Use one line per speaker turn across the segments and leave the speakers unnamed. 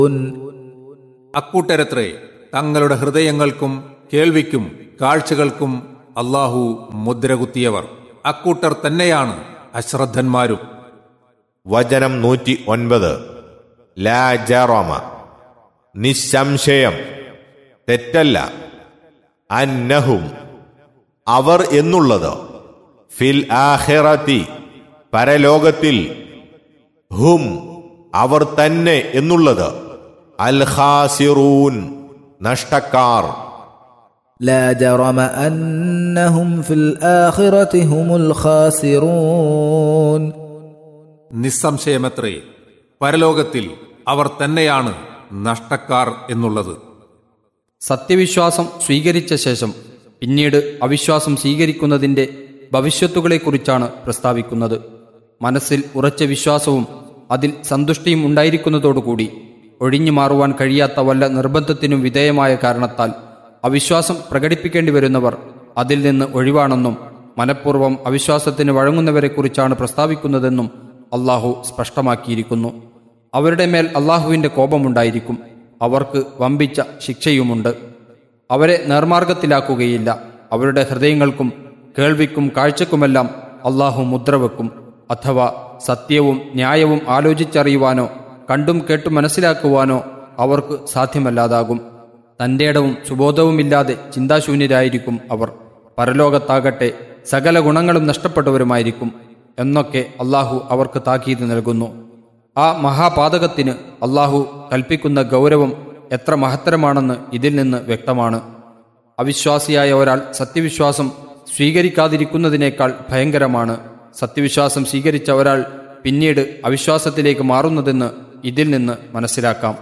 അക്കൂട്ടരത്രേ തങ്ങളുടെ ഹൃദയങ്ങൾക്കും കേൾവിക്കും കാഴ്ചകൾക്കും അള്ളാഹു മുദ്രകുത്തിയവർ അക്കൂട്ടർ തന്നെയാണ് അശ്രദ്ധന്മാരും
വചനം നൂറ്റി ഒൻപത് ലാ ജറമ നിസ്സംശയം തെറ്റല്ല അന്നഹും അവർ എന്നുള്ളത് ഫിൽ ആഖിറത്തി പരലോകത്തിൽ ഹും അവർ തന്നെ എന്നുള്ളത് അൽ ഖാസിറൂൻ നഷ്ടക്കാർ
لا جرم انهم في الاخره هم الخاسرون
നിസ്സംശയമത്രേ പരലോകത്തിൽ അവർ തന്നെയാണ് നഷ്ടക്കാർ എന്നുള്ളത്
സത്യവിശ്വാസം സ്വീകരിച്ച ശേഷം പിന്നീട് അവിശ്വാസം സ്വീകരിക്കുന്നതിന്റെ ഭവിഷ്യത്തുകളെക്കുറിച്ചാണ് പ്രസ്താവിക്കുന്നത് മനസ്സിൽ ഉറച്ച വിശ്വാസവും അതിൽ സന്തുഷ്ടിയും ഉണ്ടായിരിക്കുന്നതോടുകൂടി ഒഴിഞ്ഞു മാറുവാൻ കഴിയാത്ത വല്ല നിർബന്ധത്തിനും വിധേയമായ കാരണത്താൽ അവിശ്വാസം പ്രകടിപ്പിക്കേണ്ടി വരുന്നവർ അതിൽ നിന്ന് ഒഴിവാണെന്നും മനഃപൂർവ്വം അവിശ്വാസത്തിന് വഴങ്ങുന്നവരെക്കുറിച്ചാണ് പ്രസ്താവിക്കുന്നതെന്നും അള്ളാഹു സ്പഷ്ടമാക്കിയിരിക്കുന്നു അവരുടെ മേൽ അള്ളാഹുവിന്റെ കോപമുണ്ടായിരിക്കും അവർക്ക് വമ്പിച്ച ശിക്ഷയുമുണ്ട് അവരെ നേർമാർഗത്തിലാക്കുകയില്ല അവരുടെ ഹൃദയങ്ങൾക്കും കേൾവിക്കും കാഴ്ചക്കുമെല്ലാം അള്ളാഹു മുദ്രവെക്കും അഥവാ സത്യവും ന്യായവും ആലോചിച്ചറിയുവാനോ കണ്ടും കേട്ടും മനസ്സിലാക്കുവാനോ അവർക്ക് സാധ്യമല്ലാതാകും തന്റെ ഇടവും സുബോധവുമില്ലാതെ ചിന്താശൂന്യരായിരിക്കും അവർ പരലോകത്താകട്ടെ സകല ഗുണങ്ങളും നഷ്ടപ്പെട്ടവരുമായിരിക്കും എന്നൊക്കെ അള്ളാഹു അവർക്ക് താക്കീത് നൽകുന്നു ആ മഹാപാതകത്തിന് അള്ളാഹു കൽപ്പിക്കുന്ന ഗൗരവം എത്ര മഹത്തരമാണെന്ന് ഇതിൽ നിന്ന് വ്യക്തമാണ് അവിശ്വാസിയായ ഒരാൾ സത്യവിശ്വാസം സ്വീകരിക്കാതിരിക്കുന്നതിനേക്കാൾ ഭയങ്കരമാണ് സത്യവിശ്വാസം സ്വീകരിച്ച ഒരാൾ പിന്നീട് അവിശ്വാസത്തിലേക്ക് മാറുന്നതെന്ന് ഇതിൽ നിന്ന് മനസ്സിലാക്കാം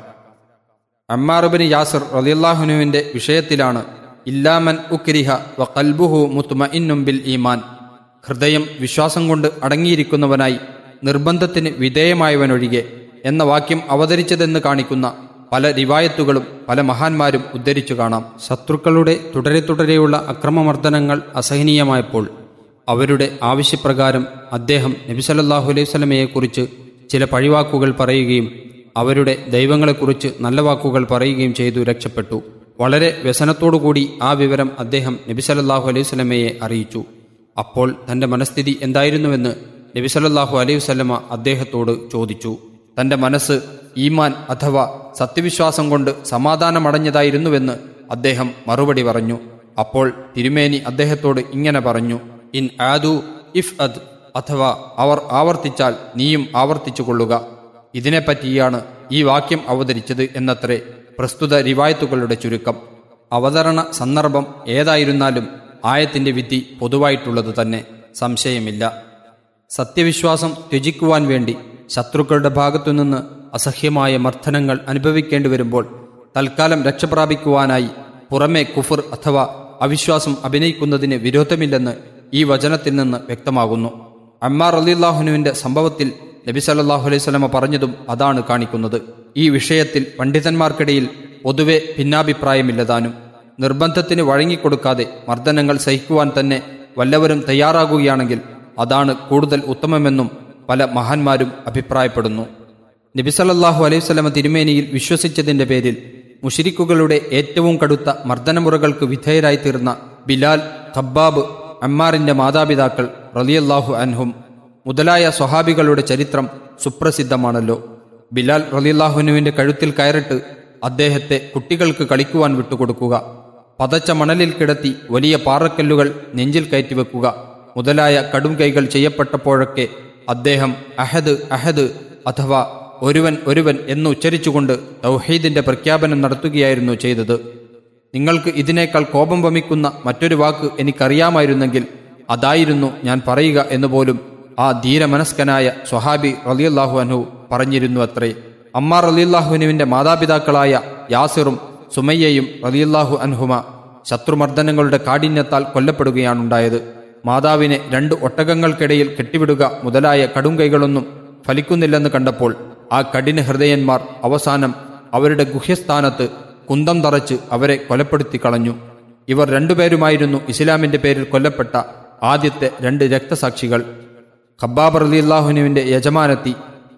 അമ്മാറുബിന് യാസിർ റലിയല്ലാഹുനുവിന്റെ വിഷയത്തിലാണ് ഇല്ലാമൻ ഉക്രിഹ വ കൽബുഹു മുത്തുമഇന്നും ബിൽ ഈമാൻ ഹൃദയം വിശ്വാസം കൊണ്ട് അടങ്ങിയിരിക്കുന്നവനായി നിർബന്ധത്തിന് വിധേയമായവനൊഴികെ എന്ന വാക്യം അവതരിച്ചതെന്ന് കാണിക്കുന്ന പല റിവായത്തുകളും പല മഹാന്മാരും ഉദ്ധരിച്ചു കാണാം ശത്രുക്കളുടെ തുടരെ തുടരെയുള്ള അക്രമമർദ്ദനങ്ങൾ അസഹനീയമായപ്പോൾ അവരുടെ ആവശ്യപ്രകാരം അദ്ദേഹം നബിസലല്ലാഹു അലൈഹി സ്വലമയെക്കുറിച്ച് ചില പഴിവാക്കുകൾ പറയുകയും അവരുടെ ദൈവങ്ങളെക്കുറിച്ച് നല്ല വാക്കുകൾ പറയുകയും ചെയ്തു രക്ഷപ്പെട്ടു വളരെ വ്യസനത്തോടുകൂടി ആ വിവരം അദ്ദേഹം നബിസലല്ലാഹു അലൈഹി സ്വലമയെ അറിയിച്ചു അപ്പോൾ തന്റെ മനസ്ഥിതി എന്തായിരുന്നുവെന്ന് നബിസലല്ലാഹു അലൈഹി വസല്ലമ അദ്ദേഹത്തോട് ചോദിച്ചു തന്റെ മനസ്സ് ഈമാൻ അഥവാ സത്യവിശ്വാസം കൊണ്ട് സമാധാനമടഞ്ഞതായിരുന്നുവെന്ന് അദ്ദേഹം മറുപടി പറഞ്ഞു അപ്പോൾ തിരുമേനി അദ്ദേഹത്തോട് ഇങ്ങനെ പറഞ്ഞു ഇൻ ആദു ഇഫ് അദ് അഥവാ അവർ ആവർത്തിച്ചാൽ നീയും ആവർത്തിച്ചു കൊള്ളുക ഇതിനെപ്പറ്റിയാണ് ഈ വാക്യം അവതരിച്ചത് എന്നത്രേ പ്രസ്തുത റിവായത്തുകളുടെ ചുരുക്കം അവതരണ സന്ദർഭം ഏതായിരുന്നാലും ആയത്തിന്റെ വിധി പൊതുവായിട്ടുള്ളത് തന്നെ സംശയമില്ല സത്യവിശ്വാസം ത്യജിക്കുവാൻ വേണ്ടി ശത്രുക്കളുടെ ഭാഗത്തുനിന്ന് അസഹ്യമായ മർദ്ദനങ്ങൾ അനുഭവിക്കേണ്ടി വരുമ്പോൾ തൽക്കാലം രക്ഷപ്രാപിക്കുവാനായി പുറമെ കുഫർ അഥവാ അവിശ്വാസം അഭിനയിക്കുന്നതിന് വിരോധമില്ലെന്ന് ഈ വചനത്തിൽ നിന്ന് വ്യക്തമാകുന്നു അമ്മാർ അലിള്ളാഹുനുവിന്റെ സംഭവത്തിൽ നബി സല്ലാഹു അലൈഹി സ്വലമ പറഞ്ഞതും അതാണ് കാണിക്കുന്നത് ഈ വിഷയത്തിൽ പണ്ഡിതന്മാർക്കിടയിൽ പൊതുവെ ഭിന്നാഭിപ്രായമില്ലതാനും നിർബന്ധത്തിന് വഴങ്ങിക്കൊടുക്കാതെ മർദ്ദനങ്ങൾ സഹിക്കുവാൻ തന്നെ വല്ലവരും തയ്യാറാകുകയാണെങ്കിൽ അതാണ് കൂടുതൽ ഉത്തമമെന്നും പല മഹാന്മാരും അഭിപ്രായപ്പെടുന്നു നബിസലല്ലാഹു അലൈഹി സ്വലമ തിരുമേനിയിൽ വിശ്വസിച്ചതിന്റെ പേരിൽ മുഷിരിക്കുകളുടെ ഏറ്റവും കടുത്ത മർദ്ദനമുറകൾക്ക് വിധേയരായി തീർന്ന ബിലാൽ ഖബ്ബാബ് അമ്മാറിന്റെ മാതാപിതാക്കൾ റലിയല്ലാഹു അൻഹും മുതലായ സ്വഹാബികളുടെ ചരിത്രം സുപ്രസിദ്ധമാണല്ലോ ബിലാൽ റലിയല്ലാഹുനുവിന്റെ കഴുത്തിൽ കയറിട്ട് അദ്ദേഹത്തെ കുട്ടികൾക്ക് കളിക്കുവാൻ വിട്ടുകൊടുക്കുക പതച്ച മണലിൽ കിടത്തി വലിയ പാറക്കല്ലുകൾ നെഞ്ചിൽ കയറ്റിവെക്കുക മുതലായ കടും കൈകൾ ചെയ്യപ്പെട്ടപ്പോഴൊക്കെ അദ്ദേഹം അഹദ് അഹദ് അഥവാ ഒരുവൻ ഒരുവൻ എന്ന് ഉച്ചരിച്ചുകൊണ്ട് തൗഹീദിന്റെ പ്രഖ്യാപനം നടത്തുകയായിരുന്നു ചെയ്തത് നിങ്ങൾക്ക് ഇതിനേക്കാൾ കോപം വമിക്കുന്ന മറ്റൊരു വാക്ക് എനിക്കറിയാമായിരുന്നെങ്കിൽ അതായിരുന്നു ഞാൻ പറയുക എന്നുപോലും ആ ധീരമനസ്കനായ സ്വഹാബി റലിയല്ലാഹു അൻഹു പറഞ്ഞിരുന്നു അത്രേ അമ്മാർ റലിയല്ലാഹുനുവിന്റെ മാതാപിതാക്കളായ യാസിറും സുമയ്യയും റലിയല്ലാഹു അൻഹുമ ശത്രുമർദ്ദനങ്ങളുടെ കാഠിന്യത്താൽ കൊല്ലപ്പെടുകയാണുണ്ടായത് മാതാവിനെ രണ്ട് ഒട്ടകങ്ങൾക്കിടയിൽ കെട്ടിവിടുക മുതലായ കടുംകൈകളൊന്നും ഫലിക്കുന്നില്ലെന്ന് കണ്ടപ്പോൾ ആ കഠിന ഹൃദയന്മാർ അവസാനം അവരുടെ ഗുഹ്യസ്ഥാനത്ത് കുന്തം തറച്ച് അവരെ കൊലപ്പെടുത്തി കളഞ്ഞു ഇവർ രണ്ടുപേരുമായിരുന്നു ഇസ്ലാമിന്റെ പേരിൽ കൊല്ലപ്പെട്ട ആദ്യത്തെ രണ്ട് രക്തസാക്ഷികൾ ഖബ്ബാബ് റലിയല്ലാഹുനുവിന്റെ യജമാനത്തി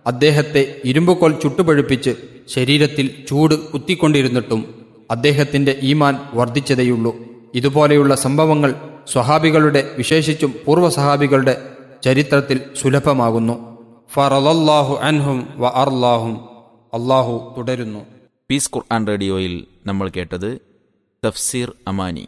അദ്ദേഹത്തെ ഇരുമ്പുകോൽ ചുട്ടുപഴുപ്പിച്ച് ശരീരത്തിൽ ചൂട് കുത്തിക്കൊണ്ടിരുന്നിട്ടും അദ്ദേഹത്തിന്റെ ഈമാൻ വർദ്ധിച്ചതേയുള്ളൂ ഇതുപോലെയുള്ള സംഭവങ്ങൾ സ്വഹാബികളുടെ വിശേഷിച്ചും പൂർവ്വ സഹാബികളുടെ ചരിത്രത്തിൽ സുലഭമാകുന്നു ഫറലല്ലാഹു അൻഹും വ അർലാഹും അള്ളാഹു തുടരുന്നു
പീസ് ഖുർആൻ റേഡിയോയിൽ നമ്മൾ കേട്ടത് തഫ്സീർ അമാനി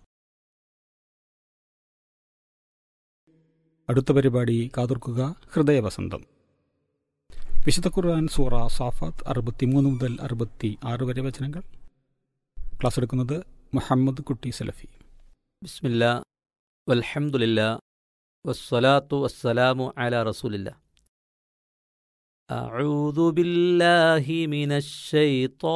അടുത്ത പരിപാടി കാതോർക്കുക ഹൃദയവസന്തം വിശുദ്ധ ഖുർആൻ സൂറ സാഫാത്ത് അറുപത്തിമൂന്ന് മുതൽ അറുപത്തി ആറ് വരെ വചനങ്ങൾ ക്ലാസ് എടുക്കുന്നത് മുഹമ്മദ് കുട്ടി സലഫി
بسم الله والحمد لله والصلاة والسلام على رسول الله أعوذ بالله من الشيطان